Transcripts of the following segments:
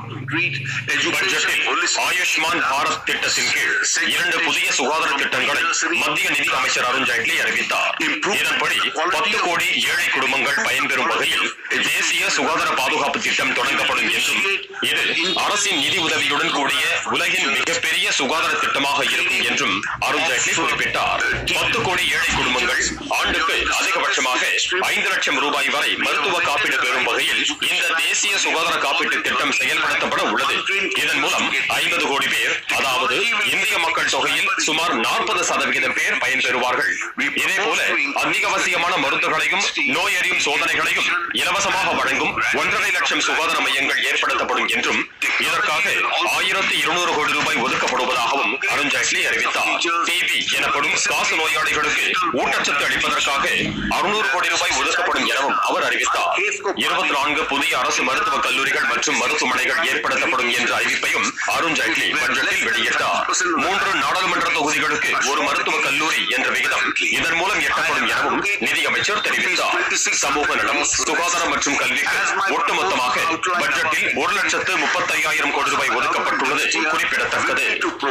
பட்ஜெட்டில் ஆயுஷ்மான் பாரத் திட்டத்தின் கீழ் இரண்டு புதிய சுகாதார திட்டங்களை மத்திய நிதி அமைச்சர் அருண் ஜேட்லி அறிவித்தார் இதன்படி பத்து கோடி ஏழை குடும்பங்கள் பயன்பெறும் வகையில் தேசிய சுகாதார பாதுகாப்பு திட்டம் தொடங்கப்படும் என்றும் இது அரசின் நிதி உதவியுடன் கூடிய உலகின் மிகப்பெரிய சுகாதார திட்டமாக இருக்கும் என்றும் அருண் ஜேட்லி குறிப்பிட்டார் பத்து கோடி ஏழை குடும்பங்கள் ஆண்டுக்கு அதிகபட்சமாக ஐந்து லட்சம் ரூபாய் வரை மருத்துவ காப்பீடு பெறும் வகையில் இந்த தேசிய சுகாதார காப்பீட்டு திட்டம் செயல்படுத்தப்பட உள்ளது இதன் மூலம் ஐம்பது கோடி பேர் அதாவது இந்திய மக்கள் தொகையில் சுமார் நாற்பது சதவிகிதம் பேர் பயன்பெறுவார்கள் இதே போல அத்தியாவசியமான மருந்துகளையும் நோய் அறியும் சோதனைகளையும் இலவசமாக வழங்கும் ஒன்றரை லட்சம் சுகாதார மையங்கள் ஏற்படுத்தப்படும் என்றும் இதற்காக ஆயிரத்தி இருநூறு கோடி ரூபாய் ஒதுக்கப்படுவதாகவும் அருண் ஜேட்லி அறிவித்தார் டிபி எனப்படும் காசு நோயாளிகளுக்கு ஊட்டச்சத்து அளிப்பதற்காக அறுநூறு கோடி ரூபாய் ஒதுக்கப்படும் எனவும் அவர் அறிவித்தார் இருபத்தி நான்கு புதிய அரசு மருத்துவக் கல்லூரிகள் மற்றும் மருத்துவமனைகள் ஏற்படுத்தப்படும் என்ற அறிவிப்பையும் அருண் ஜேட்லி பட்ஜெட்டில் வெளியிட்டார் மூன்று நாடாளுமன்ற தொகுதிகளுக்கு ஒரு மருத்துவக் கல்லூரி என்ற விகிதம் இதன் மூலம் எட்டப்படும் எனவும் நிதி அமைச்சர் தெரிவித்தார் சமூக நலம் சுகாதாரம் மற்றும் கல்விக்கு ஒட்டுமொத்தமாக பட்ஜெட்டில் ஒரு லட்சத்து முப்பத்தையாயிரம் கோடி ரூபாய் ஒதுக்கப்பட்டுள்ளது குறிப்பிடத்தக்கது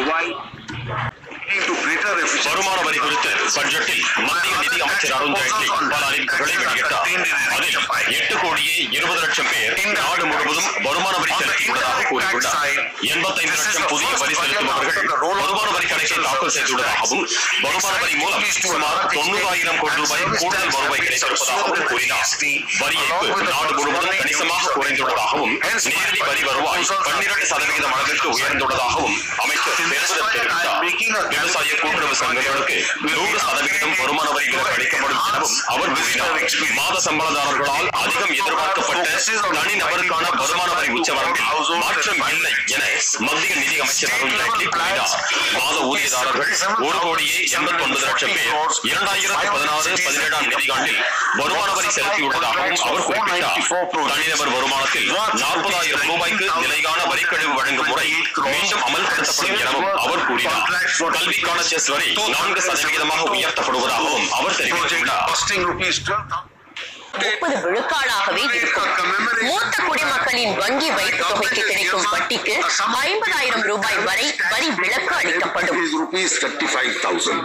வருமான வரி குறித்து பட்ஜெட்டில் மத்திய நிதி அமைச்சர் அருண் ஜேட்லி பல அறிவிப்புகளை வெளியிட்டார் அதில் எட்டு கோடியே இருபது லட்சம் பேர் நாடு முழுவதும் வருமான வரி செலுத்தியுள்ளதாக கூறியுள்ளார் எண்பத்தைந்து லட்சம் புதிய வரி செலுத்துபவர்கள் வருமான வரி கணக்கை தாக்கல் செய்துள்ளதாகவும் வருமான வரி மூலம் சுமார் தொண்ணூறாயிரம் கோடி ரூபாய் கூடுதல் வருவாய் கிடைத்திருப்பதாகவும் கூறினார் வரி ஏய்ப்பு நாடு முழுவதும் கணிசமாக குறைந்துள்ளதாகவும் நேரடி வரி வருவாய் பன்னிரண்டு சதவிகிதம் அளவிற்கு உயர்ந்துள்ளதாகவும் அமைச்சர் பெருமிதம் தெரிவித்தார் விவசாய கூட்டுறவு சங்கங்களுக்கு நூறு சதவிகிதம் வருமான வரி விலக்கு அளிக்கப்படும் எனவும் அவர் கூறினார் மாத சம்பளதாரர்களால் அதிகம் எதிர்பார்க்கப்பட்ட தனிநபருக்கான வருமான வரி உச்சவரம்பில் மாற்றம் இல்லை என மத்திய நிதி அமைச்சர் அருண் ஜேட்லி கூறினார் மாத ஊதியதாரர்கள் ஒரு கோடியே எண்பத்தி ஒன்பது லட்சம் பேர் இரண்டாயிரத்தி பதினாறு பதினேழாம் நிதியாண்டில் வருமான வரி செலுத்தியுள்ளதாகவும் அவர் குறிப்பிட்டார் தனிநபர் வருமானத்தில் நாற்பதாயிரம் ரூபாய்க்கு நிலையான வரிக்கழிவு வழங்கும் முறை மீண்டும் அமல்படுத்தப்படும் எனவும் அவர் கூறினார் கல்விக்கான செஸ் வரி நான்கு சதவிகிதமாக உயர்த்தப்படுவதாகவும் அவர் தெரிவித்துள்ளார் முப்பது விழுக்காடாகவே இருக்கும் மூத்த குடிமக்களின் வங்கி வைப்பு தொகைக்கு கிடைக்கும் வட்டிக்கு ஐம்பதாயிரம் ரூபாய் வரை வரி விலக்கு அளிக்கப்படும் rupees thirty-five thousand.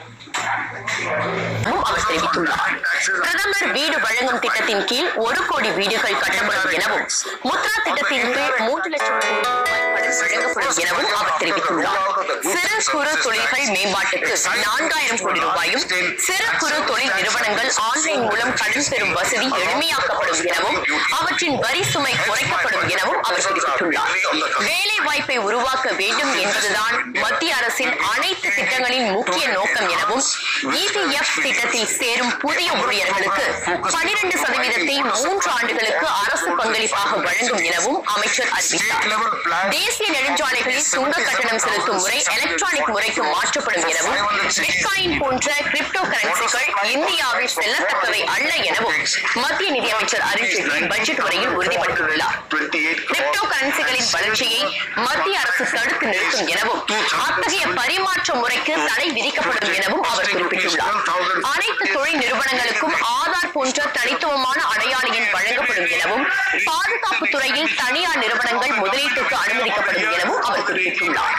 எனவும் அவர் தெரிவித்துள்ளார் பிரதமர் வீடு வழங்கும் திட்டத்தின் கீழ் ஒரு கோடி வீடுகள் கட்டப்படும் எனவும் முத்ரா திட்டத்தின் கீழ் மூன்று லட்சம் கோடி ரூபாய் கடன் வழங்கப்படும் எனவும் அவர் தெரிவித்துள்ளார் சிறு குறு தொழில்கள் மேம்பாட்டுக்கு நான்காயிரம் கோடி ரூபாயும் சிறு குறு தொழில் நிறுவனங்கள் ஆன்லைன் மூலம் கடன் பெறும் வசதி எளிமையாக்கப்படும் எனவும் அவற்றின் வரி சுமை குறைக்கப்படும் எனவும் அவர் குறிப்பிட்டுள்ளார் வேலை வாய்ப்பை உருவாக்க வேண்டும் என்பதுதான் மத்திய அரசின் அனைத்து திட்டங்களின் முக்கிய நோக்கம் எனவும் இபிஎஃப் திட்டத்தில் சேரும் புதிய ஊழியர்களுக்கு பனிரெண்டு சதவீதத்தை மூன்று ஆண்டுகளுக்கு அரசு பங்களிப்பாக வழங்கும் எனவும் அமைச்சர் அறிவித்தார் தேசிய நெடுஞ்சாலைகளில் சுங்க கட்டணம் செலுத்தும் முறை எலக்ட்ரானிக் முறைக்கு மாற்றப்படும் எனவும் பிட்காயின் போன்ற கிரிப்டோ கரன்சிகள் இந்தியாவில் செல்லத்தக்கவை அல்ல எனவும் மத்திய நிதியமைச்சர் அருண் ஜேட்லி பட்ஜெட் உரையில் உறுதிப்படுத்தியுள்ளார் கிரிப்டோ கரன்சிகளின் வளர்ச்சியை மத்திய அரசு தடுத்து நிறுத்தும் எனவும் அத்தகைய பரிமாற்ற முறைக்கு தடை விதிக்கப்படும் எனவும் அவர் குறிப்பிட்டுள்ளார் அனைத்து தொழில் நிறுவனங்களுக்கும் ஆதார் போன்ற தனித்துவமான அடையாள எண் வழங்கப்படும் எனவும் பாதுகாப்பு துறையில் தனியார் நிறுவனங்கள் முதலீட்டுக்கு அனுமதிக்கப்படும் எனவும் அவர் குறிப்பிட்டுள்ளார்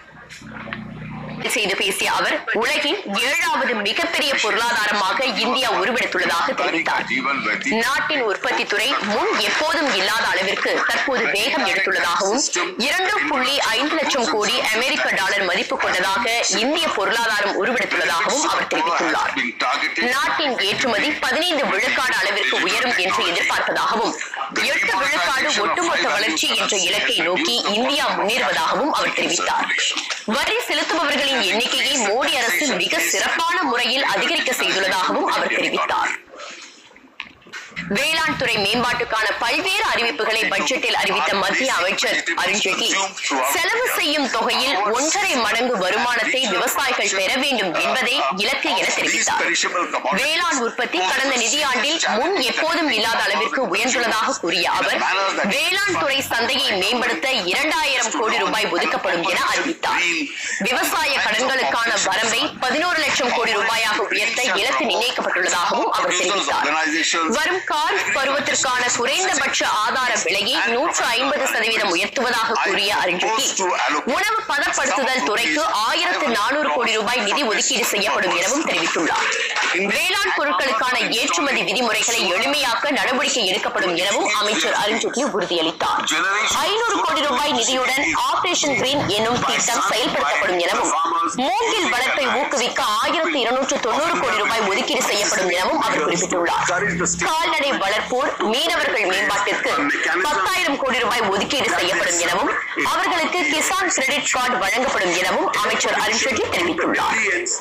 செய்து பேசிய அவர் உலகின் ஏழாவது மிகப்பெரிய பொருளாதாரமாக இந்தியா உருவெடுத்துள்ளதாக தெரிவித்தார் நாட்டின் உற்பத்தி துறை முன் எப்போதும் இல்லாத அளவிற்கு தற்போது வேகம் எடுத்துள்ளதாகவும் இரண்டு புள்ளி ஐந்து லட்சம் கோடி அமெரிக்க டாலர் மதிப்பு கொண்டதாக இந்திய பொருளாதாரம் உருவெடுத்துள்ளதாகவும் அவர் தெரிவித்துள்ளார் நாட்டின் ஏற்றுமதி பதினைந்து விழுக்காடு அளவிற்கு உயரும் என்று எதிர்பார்ப்பதாகவும் எட்டு விழுக்காடு ஒட்டுமொத்த வளர்ச்சி என்ற இலக்கை நோக்கி இந்தியா முன்னேறுவதாகவும் அவர் தெரிவித்தார் வரி செலுத்துபவர்களின் எண்ணிக்கையை மோடி அரசு மிக சிறப்பான முறையில் அதிகரிக்க செய்துள்ளதாகவும் அவர் தெரிவித்தார் வேளாண் துறை மேம்பாட்டுக்கான பல்வேறு அறிவிப்புகளை பட்ஜெட்டில் அறிவித்த மத்திய அமைச்சர் அருண் ஜேட்லி செலவு செய்யும் தொகையில் ஒன்றரை மடங்கு வருமானத்தை விவசாயிகள் பெற வேண்டும் என்பதே இலக்கு என தெரிவித்தார் வேளாண் உற்பத்தி கடந்த நிதியாண்டில் முன் எப்போதும் இல்லாத அளவிற்கு உயர்ந்துள்ளதாக கூறிய அவர் வேளாண் துறை சந்தையை மேம்படுத்த இரண்டாயிரம் கோடி ரூபாய் ஒதுக்கப்படும் என அறிவித்தார் விவசாய கடன்களுக்கான வரம்பை பதினோரு லட்சம் கோடி ரூபாயாக உயர்த்த இலக்கு நிர்ணயிக்கப்பட்டுள்ளதாகவும் அவர் தெரிவித்தார் வரும் காரிஃப் பருவத்திற்கான குறைந்தபட்ச ஆதார விலையை நூற்று ஐம்பது சதவீதம் உயர்த்துவதாக கூறிய அருண்ஜேட்லி உணவு பதப்படுத்துதல் துறைக்கு ஆயிரத்து நானூறு கோடி ரூபாய் நிதி ஒதுக்கீடு செய்யப்படும் எனவும் தெரிவித்துள்ளார் வேளாண் பொருட்களுக்கான ஏற்றுமதி விதிமுறைகளை எளிமையாக்க நடவடிக்கை எடுக்கப்படும் எனவும் அமைச்சர் அருண்ஜேட்லி உறுதியளித்தார் ஐநூறு கோடி ரூபாய் நிதியுடன் ஆபரேஷன் கிரீன் என்னும் திட்டம் செயல்படுத்தப்படும் எனவும் மூங்கில் வளர்ப்பை ஊக்குவிக்க ஆயிரத்து இருநூற்று தொண்ணூறு கோடி ரூபாய் ஒதுக்கீடு செய்யப்படும் எனவும் அவர் குறிப்பிட்டுள்ளார் கால்நடை வளர்ப்போர் மீனவர்கள் மேம்பாட்டிற்கு பத்தாயிரம் கோடி ரூபாய் ஒதுக்கீடு செய்யப்படும் எனவும் அவர்களுக்கு கிசான் கிரெடிட் கார்டு வழங்கப்படும் எனவும் அமைச்சர் அருண்ஜேட்லி தெரிவித்துள்ளார்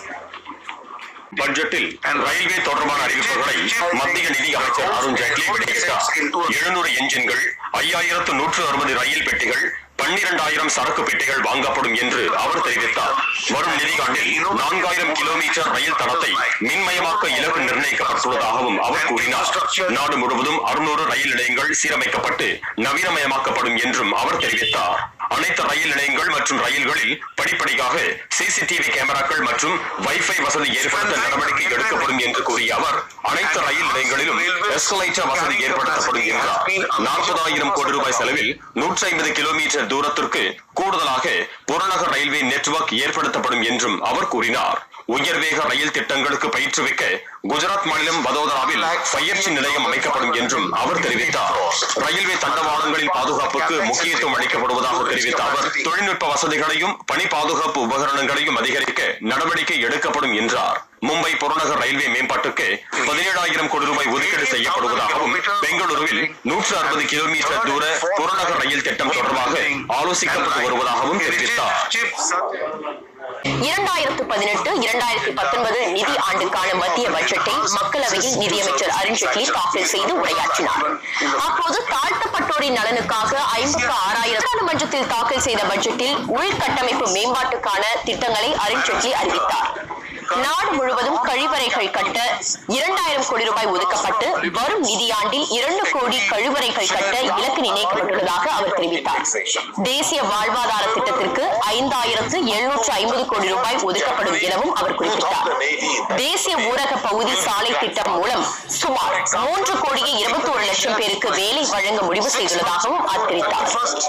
பட்ஜெட்டில் ரயில்வே தொடர்பான அறிவிப்புகளை மத்திய நிதி அமைச்சர் அருண் ஜேட்லி வெளியிட்டார் எழுநூறு என்ஜின்கள் ஐயாயிரத்து நூற்று அறுபது ரயில் பெட்டிகள் பன்னிரண்டாயிரம் சரக்கு பெட்டிகள் வாங்கப்படும் என்று அவர் தெரிவித்தார் வரும் நிதியாண்டில் நான்காயிரம் கிலோமீட்டர் ரயில் தடத்தை மின்மயமாக்க இலக்கு நிர்ணயிக்கப்பட்டுள்ளதாகவும் அவர் கூறினார் நாடு முழுவதும் அறுநூறு ரயில் நிலையங்கள் சீரமைக்கப்பட்டு நவீனமயமாக்கப்படும் என்றும் அவர் தெரிவித்தார் அனைத்து ரயில் நிலையங்கள் மற்றும் ரயில்களில் படிப்படியாக சிசிடிவி கேமராக்கள் மற்றும் வைஃபை வசதி ஏற்படுத்த நடவடிக்கை எடுக்கப்படும் என்று கூறிய அவர் அனைத்து ரயில் நிலையங்களிலும் எஸ்கலேட்டர் வசதி ஏற்படுத்தப்படும் என்றார் நாற்பதாயிரம் கோடி ரூபாய் செலவில் நூற்றி ஐம்பது கிலோமீட்டர் தூரத்திற்கு கூடுதலாக புறநகர் ரயில்வே நெட்வொர்க் ஏற்படுத்தப்படும் என்றும் அவர் கூறினார் உயர்வேக ரயில் திட்டங்களுக்கு பயிற்றுவிக்க குஜராத் மாநிலம் வதோதராவில் பயிற்சி நிலையம் அமைக்கப்படும் என்றும் அவர் தெரிவித்தார் ரயில்வே தண்டவாளங்களின் பாதுகாப்புக்கு முக்கியத்துவம் அளிக்கப்படுவதாக தெரிவித்த அவர் தொழில்நுட்ப வசதிகளையும் பணி பாதுகாப்பு உபகரணங்களையும் அதிகரிக்க நடவடிக்கை எடுக்கப்படும் என்றார் மும்பை புறநகர் ரயில்வே மேம்பாட்டுக்கு பதினேழாயிரம் கோடி ரூபாய் ஒதுக்கீடு செய்யப்படுவதாகவும் பெங்களூருவில் நூற்று அறுபது கிலோமீட்டர் தூர புறநகர் ரயில் திட்டம் தொடர்பாக ஆலோசிக்கப்பட்டு வருவதாகவும் தெரிவித்தார் இரண்டாயிரத்து பதினெட்டு இரண்டாயிரத்தி பத்தொன்பது நிதி ஆண்டுக்கான மத்திய பட்ஜெட்டை மக்களவையில் நிதியமைச்சர் அருண்ஜேட்லி தாக்கல் செய்து உரையாற்றினார் அப்போது தாழ்த்தப்பட்டோரின் நலனுக்காக ஐம்பத்து ஆறாயிரம் நாடாளுமன்றத்தில் தாக்கல் செய்த பட்ஜெட்டில் உள்கட்டமைப்பு மேம்பாட்டுக்கான திட்டங்களை அருண்ஜேட்லி அறிவித்தார் நாடு முழுவதும் கழிவறைகள் கட்ட இரண்டாயிரம் கோடி ரூபாய் ஒதுக்கப்பட்டு வரும் நிதியாண்டில் இரண்டு கோடி கழிவறைகள் கட்ட இலக்கு நிர்ணயிக்கப்பட்டுள்ளதாக அவர் தெரிவித்தார் தேசிய வாழ்வாதார திட்டத்திற்கு ஐந்தாயிரத்து எழுநூற்று ஐம்பது கோடி ரூபாய் ஒதுக்கப்படும் எனவும் அவர் குறிப்பிட்டார் தேசிய ஊரக பகுதி சாலை திட்டம் மூலம் சுமார் மூன்று கோடியே இருபத்தோரு லட்சம் பேருக்கு வேலை வழங்க முடிவு செய்துள்ளதாகவும் அவர் தெரிவித்தார்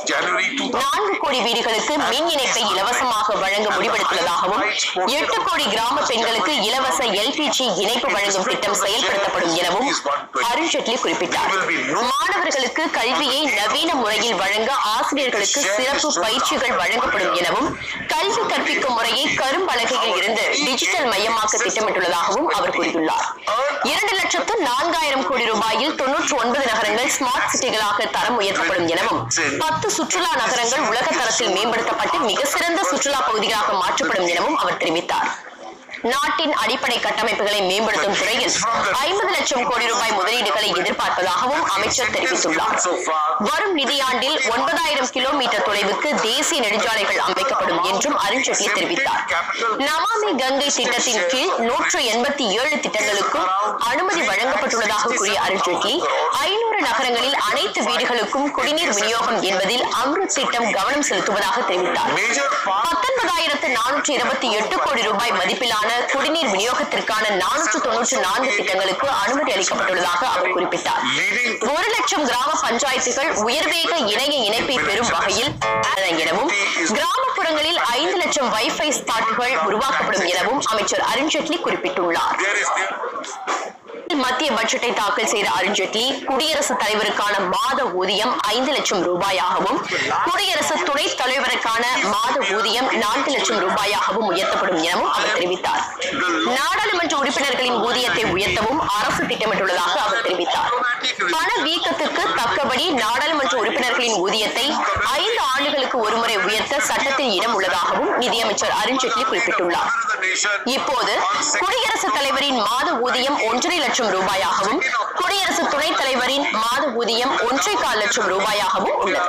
நான்கு கோடி வீடுகளுக்கு மின் இணைப்பை இலவசமாக வழங்க முடிவெடுத்துள்ளதாகவும் எட்டு கோடி கிராம பெண்களுக்கு இலவச எல்பிஜி இணைப்பு வழங்கும் திட்டம் செயல்படுத்தப்படும் எனவும் அருண்ஜேட்லி குறிப்பிட்டார் மாணவர்களுக்கு கல்வியை நவீன முறையில் வழங்க ஆசிரியர்களுக்கு சிறப்பு பயிற்சிகள் வழங்கப்படும் எனவும் கல்வி கற்பிக்கும் முறையை கரும்பலகையில் இருந்து டிஜிட்டல் மயமாக்க திட்டமிட்டுள்ளதாகவும் அவர் கூறியுள்ளார் இரண்டு லட்சத்து நான்காயிரம் கோடி ரூபாயில் தொன்னூற்று ஒன்பது நகரங்கள் ஸ்மார்ட் சிட்டிகளாக தரம் உயர்த்தப்படும் எனவும் பத்து சுற்றுலா நகரங்கள் உலக தரத்தில் மேம்படுத்தப்பட்டு மிக சிறந்த சுற்றுலா பகுதிகளாக மாற்றப்படும் எனவும் அவர் தெரிவித்தார் நாட்டின் அடிப்படை கட்டமைப்புகளை மேம்படுத்தும் துறையில் ஐம்பது லட்சம் கோடி ரூபாய் முதலீடுகளை எதிர்பார்ப்பதாகவும் அமைச்சர் தெரிவித்துள்ளார் வரும் நிதியாண்டில் ஒன்பதாயிரம் கிலோமீட்டர் தொலைவுக்கு தேசிய நெடுஞ்சாலைகள் அமைக்கப்படும் என்றும் அருண்ஜேட்லி தெரிவித்தார் நமாமி கங்கை திட்டத்தின் கீழ் நூற்று எண்பத்தி ஏழு திட்டங்களுக்கும் அனுமதி வழங்கப்பட்டுள்ளதாக கூறிய அருண்ஜேட்லி ஐநூறு நகரங்களில் அனைத்து வீடுகளுக்கும் குடிநீர் விநியோகம் என்பதில் அம்ருத் திட்டம் கவனம் செலுத்துவதாக தெரிவித்தார் பத்தொன்பதாயிரத்து நானூற்று இருபத்தி எட்டு கோடி ரூபாய் மதிப்பிலான குடிநீர் விநியோகத்திற்கான நானூற்று தொன்னூற்று நான்கு திட்டங்களுக்கு அனுமதி அளிக்கப்பட்டுள்ளதாக அவர் குறிப்பிட்டார் ஒரு லட்சம் கிராம பஞ்சாயத்துகள் உயர்வேக இணைய இணைப்பை பெறும் வகையில் எனவும் கிராமப்புறங்களில் ஐந்து லட்சம் வைஃபை ஸ்பாட்டுகள் உருவாக்கப்படும் எனவும் அமைச்சர் அருண்ஜேட்லி குறிப்பிட்டுள்ளார் மத்திய பட்ஜெட்டை தாக்கல் செய்த அருண்ஜேட்லி குடியரசுத் தலைவருக்கான மாத ஊதியம் ஐந்து லட்சம் ரூபாயாகவும் குடியரசு துணைத் தலைவருக்கான மாத ஊதியம் நான்கு லட்சம் ரூபாயாகவும் உயர்த்தப்படும் எனவும் அவர் தெரிவித்தார் நாடாளுமன்ற உறுப்பினர்களின் ஊதியத்தை உயர்த்தவும் அரசு திட்டமிட்டுள்ளதாக அவர் தெரிவித்தார் பண வீக்கத்திற்கு தக்கபடி நாடாளுமன்ற உறுப்பினர்களின் ஊதியத்தை ஐந்து ஆண்டுகளுக்கு ஒருமுறை உயர்த்த சட்டத்தில் இடம் உள்ளதாகவும் நிதியமைச்சர் அருண்ஜேட்லி குறிப்பிட்டுள்ளார் இப்போது குடியரசுத் தலைவரின் மாத ஊதியம் ஒன்றரை லட்சம் ரூபாயாகவும் குடியரசு துணைத் தலைவரின் மாத ஊதியம் ஒன்றே கால் லட்சம் ரூபாயாகவும் உள்ளது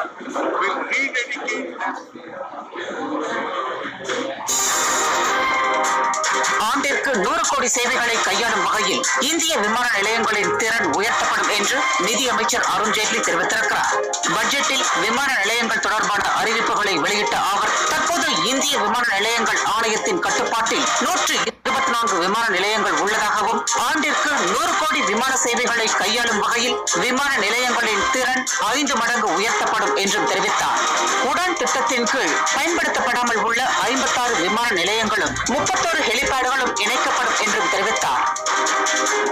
ஆண்டிற்கு நூறு கோடி சேவைகளை கையாளும் வகையில் இந்திய விமான நிலையங்களின் திறன் உயர்த்தப்படும் என்று நிதியமைச்சர் அருண்ஜேட்லி தெரிவித்திருக்கிறார் பட்ஜெட்டில் விமான நிலையங்கள் தொடர்பான அறிவிப்புகளை வெளியிட்ட அவர் தற்போது இந்திய விமான நிலையங்கள் ஆணையத்தின் கட்டுப்பாட்டில் நூற்று இருபத்தி இருபத்தி நான்கு விமான நிலையங்கள் உள்ளதாகவும் ஆண்டிற்கு நூறு கோடி விமான சேவைகளை கையாளும் வகையில் விமான நிலையங்களின் திறன் ஐந்து மடங்கு உயர்த்தப்படும் என்றும் தெரிவித்தார் உடான் திட்டத்தின் கீழ் பயன்படுத்தப்படாமல் உள்ள ஐம்பத்தாறு விமான நிலையங்களும் முப்பத்தோரு ஹெலிபேடுகளும் இணைக்கப்படும் என்றும் தெரிவித்தார்